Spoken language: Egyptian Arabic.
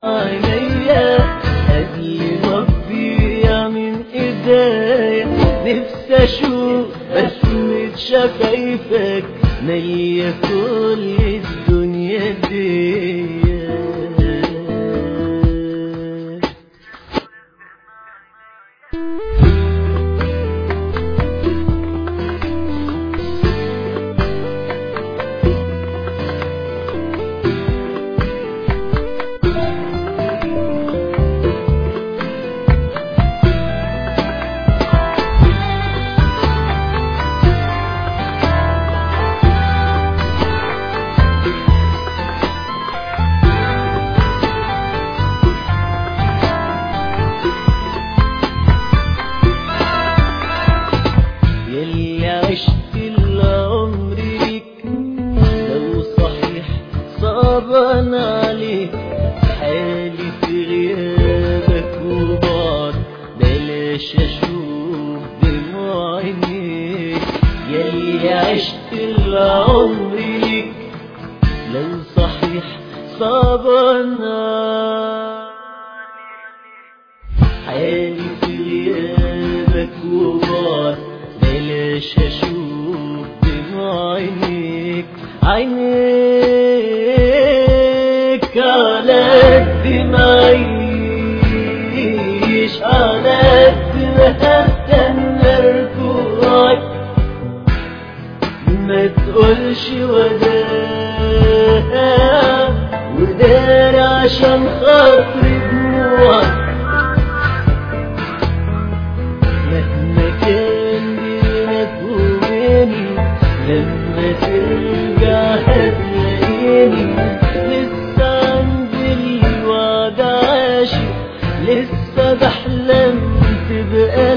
عينيا قبل ما تضيع من ايديا نفسي اشوف بسمة شفايفك مالية كل الدنيا دي يلي عشت العمر ليك لو صحيح صعبان عليك حالي في غيابك وبعد بلاش اشوف دموع عينيك يلي عشت العمر ليك لو صحيح صعبان عليك حالي في غيابك وبعد بلاش اشوف دموع عينيك عينيك على قد ما اعيش على قد ما هستنى رجوعك ما تقولش وداع ودار عشان خاطر دموعك مهما كان بينك وبيني لما ترجع هتلاقيني لسه عندي الوعد عاشق لسه بحلم تبقى